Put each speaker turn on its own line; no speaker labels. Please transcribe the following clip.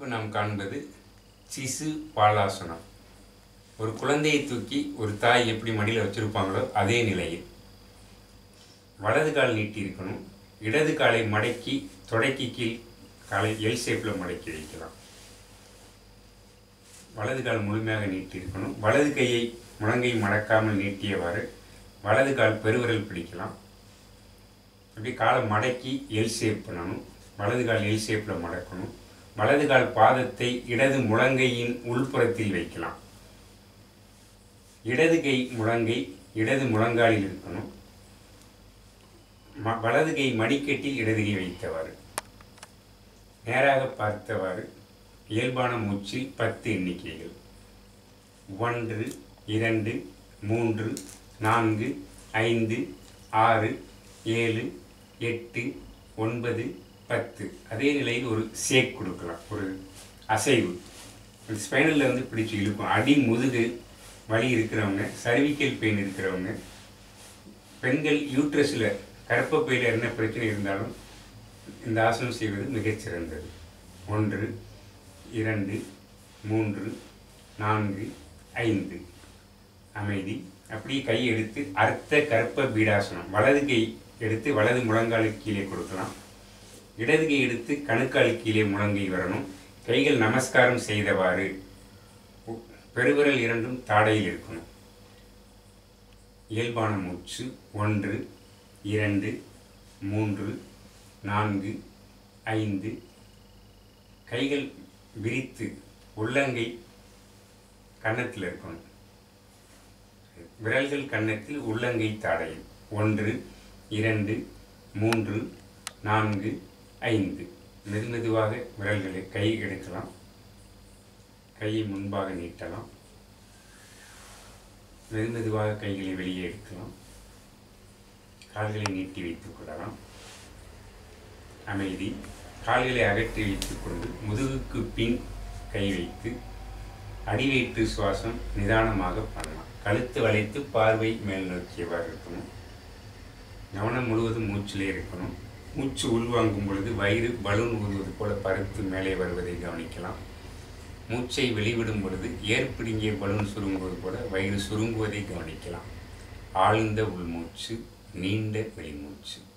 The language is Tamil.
இப்போ நாம் காண்பது சிசு பாலாசனம் ஒரு குழந்தையை தூக்கி ஒரு தாய் எப்படி மடியில் வச்சுருப்பாங்களோ அதே நிலையில் வலது கால் நீட்டி இருக்கணும் இடது காலை மடக்கி தொடக்கி கீழ் காலை எல் ஷேப்பில் மடக்கி வைக்கலாம் வலது கால் முழுமையாக நீட்டி இருக்கணும் வலது கையை முழங்கை மடக்காமல் நீட்டியவாறு வலது கால் பெருவிரல் பிடிக்கலாம் அப்படி காலை மடக்கி எல் ஷேப் பண்ணணும் வலது கால் எல் ஷேப்பில் மடக்கணும் வலது கால் பாதத்தை இடது முழங்கையின் உள்புறத்தில் வைக்கலாம் இடது கை முழங்கை இடது முழங்காலில் இருக்கணும் ம வலது கை மடிக்கட்டில் இடது கை வைத்தவாறு நேராக பார்த்தவாறு இயல்பான மூச்சில் பத்து எண்ணிக்கைகள் ஒன்று இரண்டு மூன்று நான்கு ஐந்து ஆறு ஏழு எட்டு ஒன்பது பத்து அதே நிலையில் ஒரு ஷேக் கொடுக்கலாம் ஒரு அசைவு ஸ்பைனலில் வந்து பிடிச்சி இழுக்கும் அடி முதுகு வலி இருக்கிறவங்க சர்விக்கல் பெயின் இருக்கிறவங்க பெண்கள் யூட்ரஸில் கர்ப்பப்பையில் என்ன பிரச்சனை இருந்தாலும் இந்த ஆசனம் செய்வது மிகச்சிறந்தது ஒன்று இரண்டு மூன்று நான்கு ஐந்து அமைதி அப்படியே கை எடுத்து அர்த்த கற்ப பீடாசனம் வலது கை எடுத்து வலது முழங்காலுக்கு கீழே கொடுக்கலாம் இடது கை எடுத்து கணுக்கால் கீழே முழங்கை வரணும் கைகள் நமஸ்காரம் செய்தவாறு உ- பெருவிரல் இரண்டும் தாடையில் இருக்கணும் இயல்பான மூச்சு ஒன்று இரண்டு மூன்று நான்கு ஐந்து கைகள் விரித்து உள்ளங்கை கன்னத்தில் இருக்கணும் விரல்கள் கன்னத்தில் உள்ளங்கை தாடையில் ஒன்று இரண்டு மூன்று நான்கு ஐந்து மெதுமெதுவாக விரல்களை கை எடுக்கலாம் கையை முன்பாக நீட்டலாம் மெதுமெதுவாக கைகளை வெளியே எடுக்கலாம் கால்களை நீட்டி வைத்துக் கொள்ளலாம் அமைதி கால்களை அகற்றி வைத்துக்கொண்டு முதுகுக்கு பின் கை வைத்து அடிவயிற்று சுவாசம் நிதானமாக பண்ணலாம் கழுத்து வளைத்து பார்வை மேல் நோக்கியவாறு இருக்கணும் கவனம் முழுவதும் மூச்சிலே இருக்கணும் மூச்சு உள்வாங்கும் பொழுது வயிறு பலூன் ஊதுவது போல பருத்து மேலே வருவதை கவனிக்கலாம் மூச்சை வெளிவிடும் பொழுது ஏற்பிடுங்கிய பலூன் சுருங்குவது போல வயிறு சுருங்குவதை கவனிக்கலாம் ஆழ்ந்த உள்மூச்சு நீண்ட வெளிமூச்சு